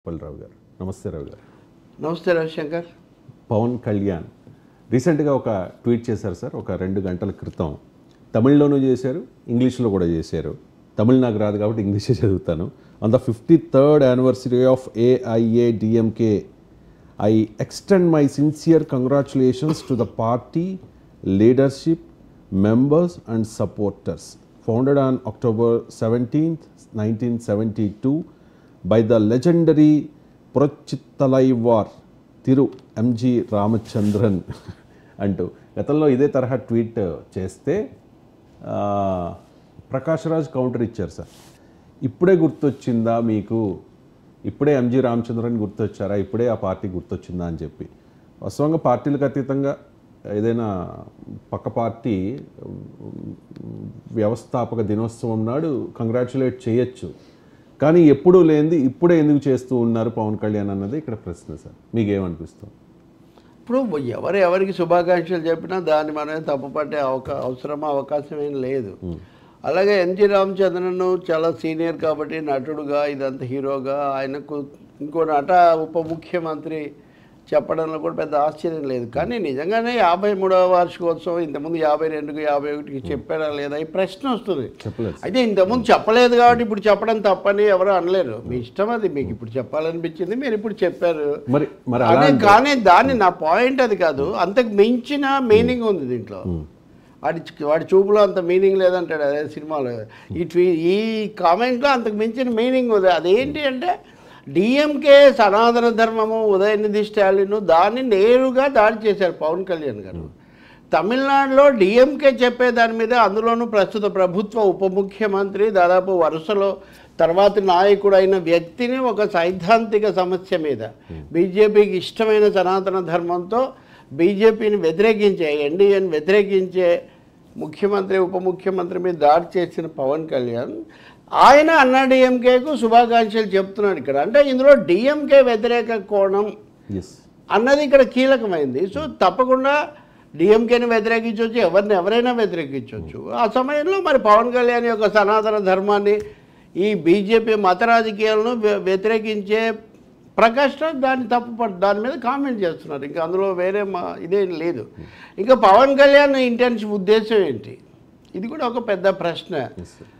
రావు గారు నమస్తే రావు గారు నమస్తే రవిశంకర్ పవన్ కళ్యాణ్ రీసెంట్గా ఒక ట్వీట్ చేశారు సార్ ఒక రెండు గంటల క్రితం తమిళ్లోనూ చేశారు ఇంగ్లీష్లో కూడా చేశారు తమిళ్ నాకు రాదు కాబట్టి ఇంగ్లీషే చదువుతాను on the fifty third anniversary of AIADMK I extend my sincere congratulations to the party leadership members and supporters. Founded on October 17th, 1972 by the legendary Prochittalaivar Thiru M G Ramachandran అంటూ గతంలో ఇదే తరహా ట్వీట్ చేస్తే ఆ, ప్రకాష్ రాజ్ కౌంటర్ ఇచ్చారు సార్ ఇప్పుడే గుర్తొచ్చిందా మీకు ఇప్పుడే ఎంజి రామచంద్రన్ గుర్తొచ్చారా ఇప్పుడే ఆ పార్టీ గుర్తొచ్చిందా అని చెప్పి వాస్తవంగా పార్టీలకు అతీతంగా ఏదైనా పక్క పార్టీ ఉమ్, వ్యవస్థాపక దినోత్సవం నాడు కంగ్రాచులేట్ చేయొచ్చు కానీ ఎప్పుడూ లేనిది ఇప్పుడే ఎందుకు చేస్తూ ఉన్నారు పవన్ కళ్యాణ్ అన్నది ఇక్కడ ప్రశ్న సార్ మీకేమనిపిస్తుంది ఇప్పుడు ఎవరు ఎవరికి శుభాకాంక్షలు చెప్పినా దాన్ని మనమే తప్పుపట్టే అవకా అవసరం అవకాశం ఏం లేదు అలాగే ఎన్జి రామచంద్రన్ చాలా సీనియర్ కాబట్టి నటుడుగా ఇదంతా హీరోగా ఆయనకు ఇంకో నట ఉప ముఖ్యమంత్రి చెప్పడంలో కూడా పెద్ద ఆశ్చర్యం లేదు కానీ నిజంగానే యాభై మూడవ వార్షికోత్సవం ఇంతకుముందు యాభై రెండుకు యాభై ఒకటికి చెప్పాడా లేదా ఈ ప్రశ్న వస్తుంది చెప్పలేదు అయితే ఇంతకుముందు చెప్పలేదు కాబట్టి ఇప్పుడు చెప్పడం తప్పని ఎవరు అనలేరు మీ ఇష్టం అది మీకు ఇప్పుడు చెప్పాలనిపించింది మీరు ఇప్పుడు చెప్పారు మరి మరి అలా అదే కానీ దాన్ని నా పాయింట్ అది కాదు అంతకు మించిన మీనింగ్ ఉంది దీంట్లో వాడి వాడి చూపులో అంత మీనింగ్ లేదంటాడు అదే సినిమాలో ఈ ట్వీ ఈ కామెంట్లో అంతకు మించిన మీనింగ్ ఉంది అదేంటి అంటే డిఎంకే సనాతన ధర్మము ఉదయనిధి స్టాలిన్ దాన్ని నేరుగా దాడి చేశారు పవన్ కళ్యాణ్ గారు తమిళనాడులో డిఎంకే చెప్పే దాని మీద అందులోనూ ప్రస్తుత ప్రభుత్వ ఉప ముఖ్యమంత్రి దాదాపు వరుసలో తర్వాతి నాయకుడైన వ్యక్తిని ఒక సైద్ధాంతిక సమస్య మీద బీజేపీకి ఇష్టమైన సనాతన ధర్మంతో బీజేపీని వ్యతిరేకించే ఎన్డీఏని వ్యతిరేకించే ముఖ్యమంత్రి ఉప ముఖ్యమంత్రి మీద దాడి చేసిన పవన్ కళ్యాణ్ ఆయన అన్నా డిఎంకేకు శుభాకాంక్షలు చెప్తున్నాడు ఇక్కడ అంటే ఇందులో డిఎంకే వ్యతిరేక కోణం ఎస్ అన్నది ఇక్కడ కీలకమైంది సో తప్పకుండా డిఎంకేని వ్యతిరేకించవచ్చు ఎవరిని ఎవరైనా వ్యతిరేకించవచ్చు ఆ సమయంలో మరి పవన్ కళ్యాణ్ యొక్క సనాతన ధర్మాన్ని ఈ బీజేపీ మత రాజకీయాలను వ్య- వ్యతిరేకించే ప్రకాష్ రాజ్ దాన్ని తప్పుపడు దాని మీద కామెంట్ చేస్తున్నారు ఇంకా అందులో వేరే మా ఇదేం లేదు ఇంకా పవన్ కళ్యాణ్ ఇంటెన్షన్ ఉద్దేశం ఏంటి ఇది కూడా ఒక పెద్ద ప్రశ్న ఎస్ సార్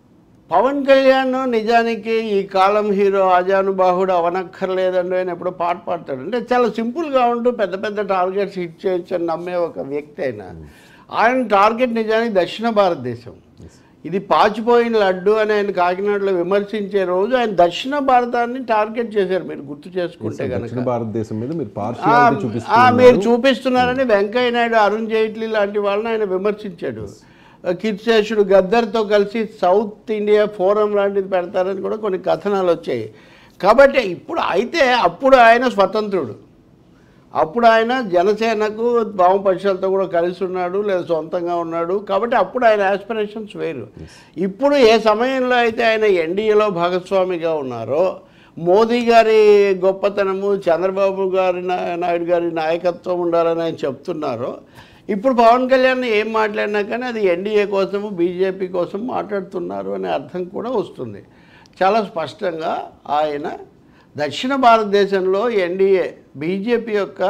పవన్ కళ్యాణ్ నిజానికి ఈ కాలం హీరో ఆజానుబాహుడు అవనక్కర్లేదండి ఆయన ఎప్పుడో పాట పాడతాడు అంటే చాలా సింపుల్గా ఉంటూ పెద్ద పెద్ద టార్గెట్స్ హిట్ చేయొచ్చు అని నమ్మే ఒక వ్యక్తి అయినా ఆయన టార్గెట్ నిజానికి దక్షిణ భారతదేశం ఇది పాచిపోయిన లడ్డు అని ఆయన కాకినాడలో విమర్శించే రోజు ఆయన దక్షిణ భారతాన్ని టార్గెట్ చేశారు మీరు గుర్తు చేసుకుంటే కనుక దక్షిణ భారతదేశం మీద మీరు ఆ, పార్షియాలిటీ ఆ, చూపిస్తున్నారు మీరు చూపిస్తున్నారని వెంకయ్య నాయుడు అరుణ్ జైట్లీ లాంటి వాళ్ళని ఆయన విమర్శించాడు కిర్చేషుడు గద్దర్తో కలిసి సౌత్ ఇండియా ఫోరం లాంటిది పెడతారని కూడా కొన్ని కథనాలు వచ్చాయి కాబట్టి ఇప్పుడు అయితే అప్పుడు ఆయన స్వతంత్రుడు అప్పుడు ఆయన జనసేనకు వామపక్షాలతో కూడా కలిసి ఉన్నాడు లేదా సొంతంగా ఉన్నాడు కాబట్టి అప్పుడు ఆయన ఆస్పిరేషన్స్ వేరు ఇప్పుడు ఏ సమయంలో అయితే ఆయన ఎన్డీఏలో భాగస్వామిగా ఉన్నారో మోదీ గారి గొప్పతనము చంద్రబాబు గారి నా- నాయుడు గారి నాయకత్వం ఉండాలని ఆయన చెప్తున్నారో ఇప్పుడు పవన్ కళ్యాణ్ ఏం మాట్లాడినా కానీ అది ఎన్డీఏ కోసము బీజేపీ కోసం మాట్లాడుతున్నారు అనే అర్థం కూడా వస్తుంది చాలా స్పష్టంగా ఆయన దక్షిణ భారతదేశంలో ఎన్డీఏ బీజేపీ యొక్క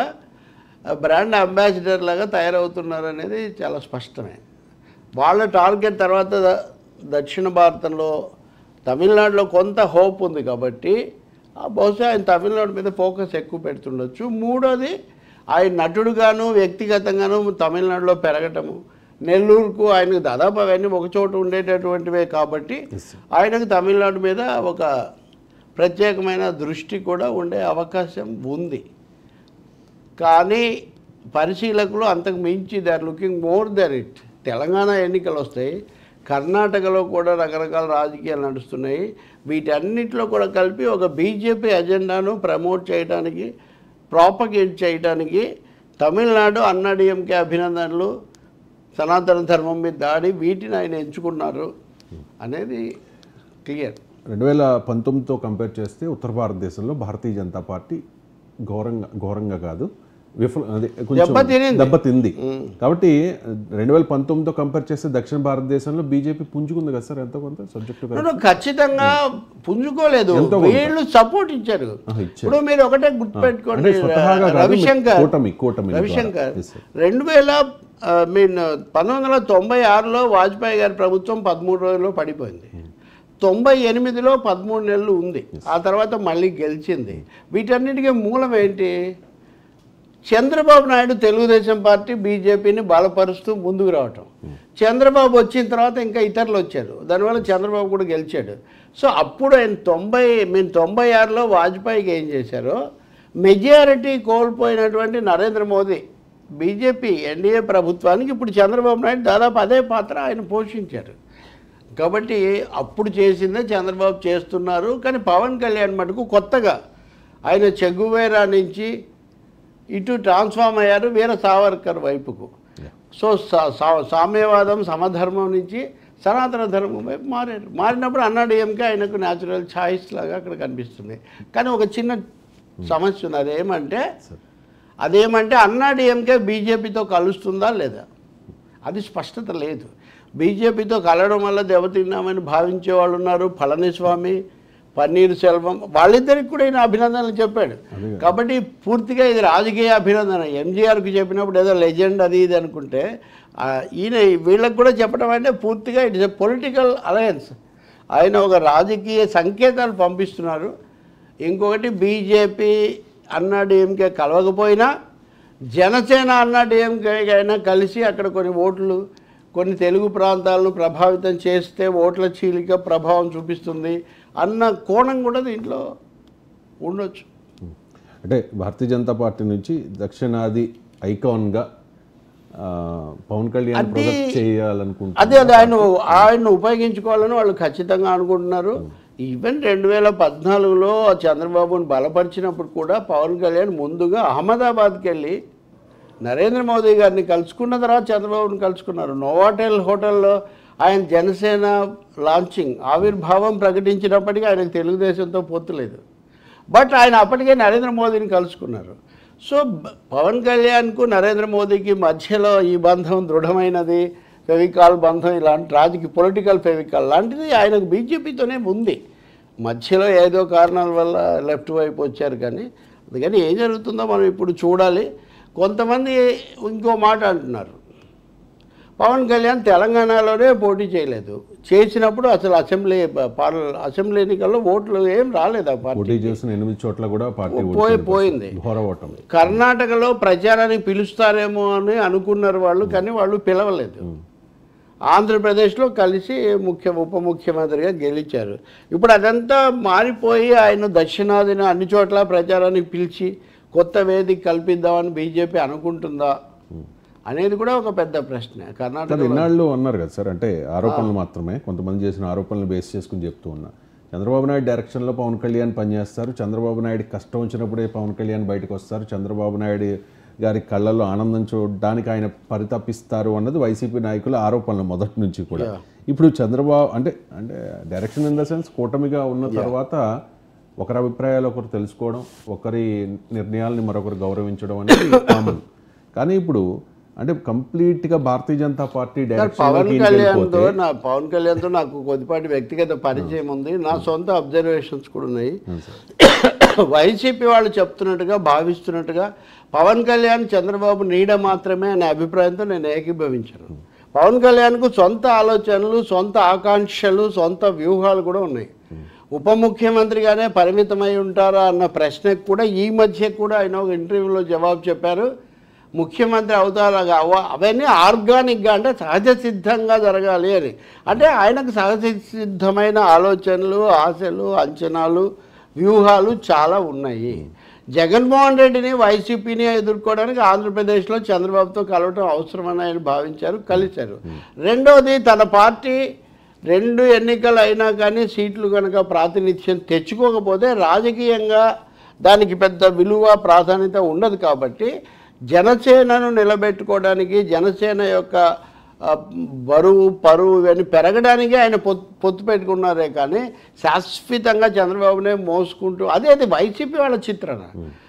బ్రాండ్ అంబాసిడర్ లాగా తయారవుతున్నారు అనేది చాలా స్పష్టమే వాళ్ళ టార్గెట్ తర్వాత ద- దక్షిణ భారతంలో తమిళనాడులో కొంత హోప్ ఉంది కాబట్టి ఆ బహుశా ఆయన తమిళనాడు మీద ఫోకస్ ఎక్కువ పెడుతుండొచ్చు మూడోది ఆయన నటుడుగాను వ్యక్తిగతంగాను తమిళనాడులో పెరగటము నెల్లూరుకు ఆయనకు దాదాపు అవన్నీ ఒక చోట ఉండేటటువంటివే కాబట్టి ఆయనకు తమిళనాడు మీద ఒక ప్రత్యేకమైన దృష్టి కూడా ఉండే అవకాశం ఉంది కానీ పరిశీలకులు అంతకు మించి they are looking more then it Telangana ఎన్నికలు వస్తాయి కర్ణాటకలో కూడా రకరకాల రాజకీయాలు నడుస్తున్నాయి వీటన్నిటిలో కూడా కలిపి ఒక బీజేపీ ఎజెండాను ప్రమోట్ చేయడానికి ప్రాపగేట్ చేయడానికి తమిళనాడు అన్నాడీఎంకే అభినందనలు సనాతన ధర్మం మీద దాడి వీటిని ఆయన ఎంచుకున్నారు అనేది క్లియర్ రెండు వేల పంతొమ్మిదితో కంపేర్ చేస్తే ఉత్తర భారతదేశంలో భారతీయ జనతా పార్టీ ఘోరంగా ఘోరంగా కాదు విఫల అది కొంచెం దెబ్బతినింది. దెబ్బతింది కాబట్టి రెండు వేల పంతొమ్మిదితో కంపేర్ చేస్తే దక్షిణ భారతదేశంలో బీజేపీ పుంజుకుంది కదా సార్ ఎంతో కొంత సబ్జెక్టు ఇప్పుడు ఖచ్చితంగా పుంజుకోలేదు వీళ్ళు సపోర్ట్ ఇచ్చారు ఇచ్చారు. ఇప్పుడు మీరు ఒకటే అంటే గుర్తుపెట్టుకోండి స్వతహాగా కాదు, రవిశంకర్ కూటమి కూటమి రవిశంకర్ Yes, sir. రెండు వేల మీన్ పంతొమ్మిది వందల తొంభై ఆరులో వాజ్పేయి గారి ప్రభుత్వం పదమూడు రోజుల్లో పడిపోయింది తొంభై ఎనిమిదిలో పదమూడు నెలలు ఉంది ఆ తర్వాత మళ్ళీ గెలిచింది వీటన్నిటికీ మూలం ఏంటి చంద్రబాబు నాయుడు తెలుగుదేశం పార్టీ బీజేపీని బలపరుస్తూ ముందుకు రావటం చంద్రబాబు వచ్చిన తర్వాత ఇంకా ఇతరులు వచ్చారు దానివల్ల చంద్రబాబు కూడా గెలిచాడు సో అప్పుడు ఆయన తొంభై మేము తొంభై ఆరులో వాజ్పేయికి ఏం చేశారో మెజారిటీ కోల్పోయినటువంటి నరేంద్ర మోదీ బీజేపీ ఎన్డీఏ ప్రభుత్వానికి ఇప్పుడు చంద్రబాబు నాయుడు దాదాపు అదే పాత్ర ఆయన పోషించారు కాబట్టి అప్పుడు చేసిందే చంద్రబాబు చేస్తున్నారు కానీ పవన్ కళ్యాణ్ మటుకు కొత్తగా ఆయన చెగువేరా నుంచి ఇటు ట్రాన్స్ఫార్మ్ అయ్యారు వీర సావర్కర్ వైపుకు సో సా- సా- సామ్యవాదం సమధర్మం నుంచి సనాతన ధర్మం వైపు మారారు మారినప్పుడు అన్నాడీఎంకే ఆయనకు న్యాచురల్ ఛాయిస్ లాగా అక్కడ కనిపిస్తుంది కానీ ఒక చిన్న సమస్య ఉంది అదేమంటే అదేమంటే అన్నాడీఎంకే బీజేపీతో కలుస్తుందా లేదా అది స్పష్టత లేదు బీజేపీతో కలవడం వల్ల దెబ్బతిన్నామని భావించే వాళ్ళు ఉన్నారు పళనిస్వామి పన్నీర్ సెల్వం వాళ్ళిద్దరికి కూడా ఈయన అభినందనలు చెప్పాడు కాబట్టి పూర్తిగా ఇది రాజకీయ అభినందన ఎంజీఆర్కి చెప్పినప్పుడు ఏదో లెజెండ్ అది ఇది అనుకుంటే ఆ, ఈయన వీళ్ళకి కూడా చెప్పడం అంటే పూర్తిగా ఇట్స్ ఎ పొలిటికల్ అలయన్స్ ఆయన ఒక రాజకీయ సంకేతాలు పంపిస్తున్నారు ఇంకొకటి బీజేపీ అన్నా డిఎంకే కలవకపోయినా జనసేన అన్నా డిఎంకే అయినా కలిసి అక్కడ కొన్ని ఓట్లు కొన్ని తెలుగు ప్రాంతాలను ప్రభావితం చేస్తే ఓట్ల చీలిక ప్రభావం చూపిస్తుంది అన్న కోణం కూడా దీంట్లో ఉండొచ్చు అంటే భారతీయ జనతా పార్టీ నుంచి దక్షిణాది ఐకాన్గా ఆ, పవన్ కళ్యాణ్ అది- ప్రొజెక్ట్ చేయాలనుకుంటున్నారు అదే అదే ఆయన ఆయన ఉపయోగించుకోవాలని వాళ్ళు ఖచ్చితంగా అనుకుంటున్నారు ఈవెన్ రెండు వేల పద్నాలుగులో చంద్రబాబును బలపరిచినప్పుడు కూడా పవన్ కళ్యాణ్ ముందుగా అహ్మదాబాద్కి వెళ్ళి నరేంద్ర మోదీ గారిని కలుసుకున్న తర్వాత చంద్రబాబుని కలుసుకున్నారు నోవాటెల్ హోటల్లో ఆయన జనసేన లాంచింగ్ ఆవిర్భావం ప్రకటించినప్పటికీ ఆయనకు తెలుగుదేశంతో పొత్తులేదు బట్ ఆయన అప్పటికే నరేంద్ర మోదీని కలుసుకున్నారు సో బ- పవన్ కళ్యాణ్కు నరేంద్ర మోదీకి మధ్యలో ఈ బంధం దృఢమైనది ఫెవికాల్ బంధం ఇలాంటి రాజకీయ పొలిటికల్ ఫెవికాల్ లాంటిది ఆయనకు బీజేపీతోనే ఉంది మధ్యలో ఏదో కారణాల వల్ల లెఫ్ట్ వైపు వచ్చారు కానీ అందుకని ఏం జరుగుతుందో మనం ఇప్పుడు చూడాలి కొంతమంది ఇంకో మాట అంటున్నారు పవన్ కళ్యాణ్ తెలంగాణలోనే పోటీ చేయలేదు చేసినప్పుడు అసలు అసెంబ్లీ పార్ల అసెంబ్లీ ఎన్నికల్లో ఓట్లు ఏం రాలేదు ఆ పార్టీ పోటీ చేసిన ఎనిమిది చోట్ల కూడా పార్టీ పోయి ఓడిపోయింది. పోయింది ఘోర ఓటమి కర్ణాటకలో ప్రచారానికి పిలుస్తారేమో అని అనుకున్నారు వాళ్ళు కానీ వాళ్ళు పిలవలేదు ఆంధ్రప్రదేశ్లో కలిసి ముఖ్య ఉప ముఖ్యమంత్రిగా గెలిచారు ఇప్పుడు అదంతా మారిపోయి ఆయన దక్షిణాదిన అన్ని చోట్ల ప్రచారానికి పిలిచి కొత్త వేదిక కల్పిద్దామని బీజేపీ అనుకుంటుందా అనేది కూడా ఒక పెద్ద ప్రశ్న కానీ కర్ణాటక ఇన్నాళ్ళు అన్నారు కదా సార్ అంటే ఆరోపణలు మాత్రమే కొంతమంది చేసిన ఆరోపణలు బేస్ చేసుకుని చెప్తూ ఉన్నా చంద్రబాబు నాయుడు డైరెక్షన్లో పవన్ కళ్యాణ్ పనిచేస్తారు చంద్రబాబు నాయుడు కష్టం వచ్చినప్పుడే పవన్ కళ్యాణ్ బయటకు వస్తారు చంద్రబాబు నాయుడు గారి కళ్ళల్లో ఆనందం చూడడానికి ఆయన పరితపిస్తారు అన్నది వైసీపీ నాయకుల ఆరోపణలు మొదటి నుంచి కూడా ఇప్పుడు చంద్రబాబు అంటే అంటే డైరెక్షన్ ఇన్ ద సెన్స్ కూటమిగా ఉన్న తర్వాత ఒకరి అభిప్రాయాలు ఒకరు తెలుసుకోవడం ఒకరి నిర్ణయాలని మరొకరు గౌరవించడం అనేది కామన్ కానీ ఇప్పుడు అంటే కంప్లీట్గా భారతీయ జనతా పార్టీ పవన్ డైరెక్షన్ కళ్యాణ్తో నా పవన్ కళ్యాణ్తో నాకు కొద్దిపాటి వ్యక్తిగత పరిచయం ఉంది నా సొంత అబ్జర్వేషన్స్ కూడా ఉన్నాయి వైసీపీ వాళ్ళు చెప్తున్నట్టుగా భావిస్తున్నట్టుగా పవన్ కళ్యాణ్ చంద్రబాబు నీడ మాత్రమే అనే అభిప్రాయంతో నేను ఏకీభవించాను పవన్ కళ్యాణ్కు సొంత ఆలోచనలు సొంత ఆకాంక్షలు సొంత వ్యూహాలు కూడా ఉన్నాయి ఉప ముఖ్యమంత్రిగానే పరిమితమై ఉంటారా అన్న ప్రశ్నకు కూడా ఈ మధ్య కూడా ఆయన ఒక ఇంటర్వ్యూలో జవాబు చెప్పారు ముఖ్యమంత్రి అవుతారా అవ- అవన్నీ ఆర్గానిక్గా అంటే సహజ సిద్ధంగా జరగాలి అని అంటే ఆయనకు సహజ సిద్ధమైన ఆలోచనలు ఆశలు అంచనాలు వ్యూహాలు చాలా ఉన్నాయి జగన్మోహన్ రెడ్డిని వైసీపీని ఎదుర్కోవడానికి ఆంధ్రప్రదేశ్లో చంద్రబాబుతో కలవటం అవసరమని ఆయన భావించారు కలిశారు రెండోది తన పార్టీ రెండు ఎన్నికలు అయినా కానీ సీట్లు కనుక ప్రాతినిధ్యం తెచ్చుకోకపోతే రాజకీయంగా దానికి పెద్ద విలువ ప్రాధాన్యత ఉండదు కాబట్టి జనసేనను నిలబెట్టుకోవడానికి జనసేన యొక్క ఆ, బరువు పరువు ఇవన్నీ పెరగడానికి ఆయన పొత్తు పొత్తు పెట్టుకున్నారే కానీ శాశ్వతంగా చంద్రబాబునే మోసుకుంటూ అదే అది వైసీపీ వాళ్ళ చిత్రణ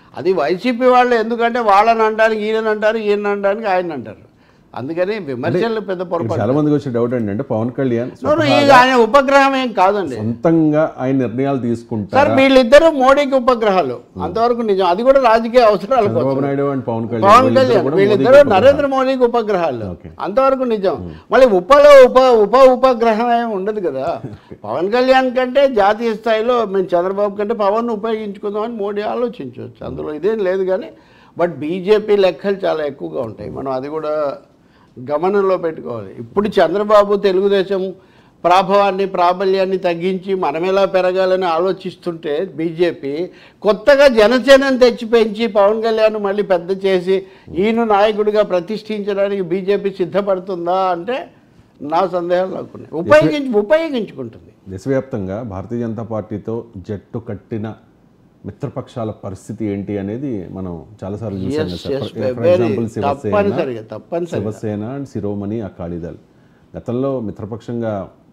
అది వైసీపీ వాళ్ళు ఎందుకంటే వాళ్ళని అంటానికి ఈయన అంటారు ఈయన అంటానికి ఆయన అంటారు అందుకని విమర్శలు పెద్ద పొరపాటు చాలా మందికి వచ్చే డౌట్ ఏంటంటే పవన్ కళ్యాణ్ No, no, ఇది ఆయన ఉపగ్రహం ఏం కాదండి సొంతంగా ఆయన నిర్ణయాలు తీసుకుంటారు సార్ వీళ్ళిద్దరూ మోడీకి ఉపగ్రహాలు అంతవరకు నిజం అది కూడా రాజకీయ అవసరాల కోసం చంద్రబాబు నాయుడు అండ్ పవన్ పవన్ కళ్యాణ్ కళ్యాణ్ కూడా వీళ్ళిద్దరూ మోదీకి నరేంద్ర మోడీకి ఉపగ్రహాలు Okay. అంతవరకు నిజం మళ్ళీ ఉపలో ఉప ఉప ఉపగ్రహం ఏమి ఉండదు కదా పవన్ కళ్యాణ్ కంటే జాతీయ స్థాయిలో మేము చంద్రబాబు కంటే పవన్ ఉపయోగించుకుందామని మోడీ ఆలోచించవచ్చు అందులో ఇదేం లేదు కానీ బట్ బీజేపీ లెక్కలు చాలా ఎక్కువగా ఉంటాయి మనం అది కూడా గమనంలో పెట్టుకోవాలి ఇప్పుడు చంద్రబాబు తెలుగుదేశం ప్రాభవాన్ని ప్రాబల్యాన్ని తగ్గించి మనం ఎలా పెరగాలని ఆలోచిస్తుంటే బీజేపీ కొత్తగా జనసేనని తెచ్చి పెంచి పవన్ కళ్యాణ్ మళ్ళీ పెద్ద చేసి ఈయన నాయకుడిగా ప్రతిష్ఠించడానికి బీజేపీ సిద్ధపడుతుందా అంటే నా సందేహాలు నాకున్నాయి ఉపయోగించి ఉపయోగించుకుంటుంది దేశవ్యాప్తంగా భారతీయ జనతా పార్టీతో జట్టు కట్టిన మిత్రపక్షాల పరిస్థితి ఏంటి అనేది మనం చాలాసార్లు చూసాం Yes, కదా yes, sir. For very example Shiv Sena తప్పనిసరిగా తప్పనిసరిగా శివసేన అండ్ శిరోమణి అకాలీదల్ గతంలో మిత్రపక్షంగా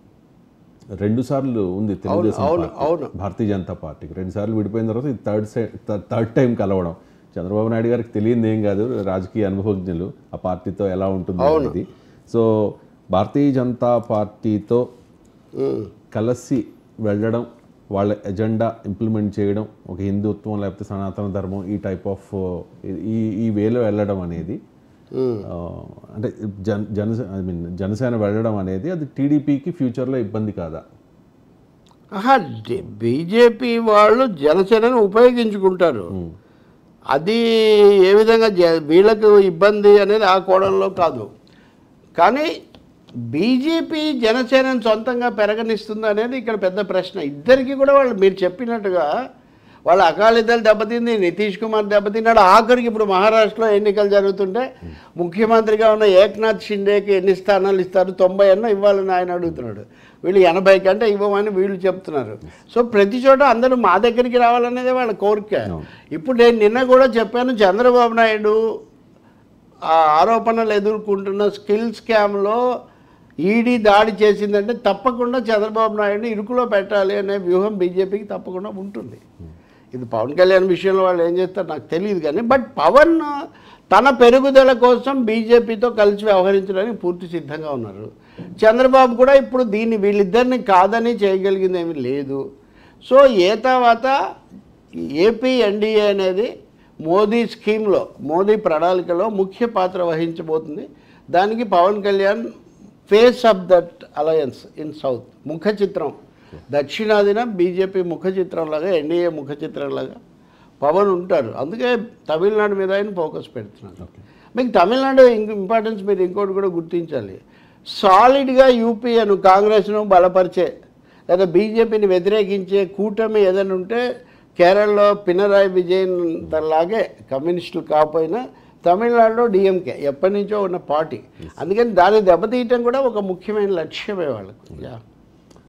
రెండు సార్లు ఉంది తెలుగుదేశం అవును, పార్టీ. అవును. భారతీయ జనతా పార్టీకి రెండు సార్లు విడిపోయిన తర్వాత ఇది థర్డ్ థర్డ్ టైం కలవడం చంద్రబాబు నాయుడు గారికి తెలియదు ఏం కాదు రాజకీయ అనుభవజ్ఞులు ఆ పార్టీతో ఎలా ఉంటుంది అనేది సో భారతీయ జనతా పార్టీతో ఉమ్. కలిసి వెళ్ళడం వాళ్ళ ఎజెండా ఇంప్లిమెంట్ చేయడం ఒక హిందుత్వం లేకపోతే సనాతన ధర్మం ఈ టైప్ ఆఫ్ ఈ ఈ వేలో వెళ్ళడం అనేది ఉమ్. ఆ, అంటే జన జన ఐ మీన్ జనసేన వెళ్ళడం అనేది అది టీడీపీకి ఫ్యూచర్లో ఇబ్బంది కాదా ఆహా బీజేపీ వాళ్ళు జనసేనను ఉపయోగించుకుంటారు అది ఏ విధంగా జ- వీళ్ళకు ఇబ్బంది అనేది ఆ కోణంలో కాదు కానీ బీజేపీ జనసేనను సొంతంగా పెరగనిస్తుంది అనేది ఇక్కడ పెద్ద ప్రశ్న ఇద్దరికి కూడా వాళ్ళు మీరు చెప్పినట్టుగా వాళ్ళ అకాలీదలు దెబ్బతింది నితీష్ కుమార్ దెబ్బతిన్నాడు ఆఖరికి ఇప్పుడు మహారాష్ట్రలో ఎన్నికలు జరుగుతుంటే ముఖ్యమంత్రిగా ఉన్న ఏక్నాథ్ షిండేకి ఎన్ని స్థానాలు ఇస్తారు తొంభై అన్న ఇవ్వాలని ఆయన అడుగుతున్నాడు వీళ్ళు ఎనభై కంటే ఇవ్వమని వీళ్ళు చెప్తున్నారు సో ప్రతి చోట అందరూ మా దగ్గరికి రావాలనేదే వాళ్ళ కోరిక ఇప్పుడు నేను నిన్న కూడా చెప్పాను చంద్రబాబు నాయుడు ఆ ఆరోపణలు ఎదుర్కొంటున్న స్కిల్ స్కామ్లో ఈడీ దాడి చేసిందంటే తప్పకుండా చంద్రబాబు నాయుడిని ఇరుకులో పెట్టాలి అనే వ్యూహం బీజేపీకి తప్పకుండా ఉంటుంది ఇది పవన్ కళ్యాణ్ విషయంలో వాళ్ళు ఏం చేస్తారు నాకు తెలియదు కానీ బట్ పవన్ తన పెరుగుదల కోసం బీజేపీతో కలిసి వ్యవహరించడానికి పూర్తి సిద్ధంగా ఉన్నారు చంద్రబాబు కూడా ఇప్పుడు దీన్ని వీళ్ళిద్దరిని కాదని చేయగలిగింది ఏమీ లేదు సో ఏ తర్వాత ఏపీ ఎన్డీఏ అనేది మోదీ స్కీమ్లో మోదీ ప్రణాళికలో ముఖ్య పాత్ర వహించబోతుంది దానికి Pawan Kalyan face of that alliance in south ముఖ చిత్రం దక్షిణాదిన బీజేపీ ముఖ చిత్రంలాగా ఎన్డీఏ ముఖ చిత్రంలాగా పవన్ ఉంటారు అందుకే తమిళనాడు మీద ఆయన ఫోకస్ పెడుతున్నారు మీకు తమిళనాడు ఇంక ఇంపార్టెన్స్ మీరు ఇంకోటి కూడా గుర్తించాలి సాలిడ్గా యూపీఏను కాంగ్రెస్ను బలపరిచే లేదా బీజేపీని వ్యతిరేకించే కూటమి ఏదైనా ఉంటే కేరళలో పినరాయి విజయన్ లాగే కమ్యూనిస్టులు కాకపోయినా తమిళనాడులో డిఎంకే ఎప్పటి నుంచో ఉన్న పార్టీ అందుకని దాన్ని దెబ్బతీయటం కూడా ఒక ముఖ్యమైన లక్ష్యమే వాళ్ళకు యా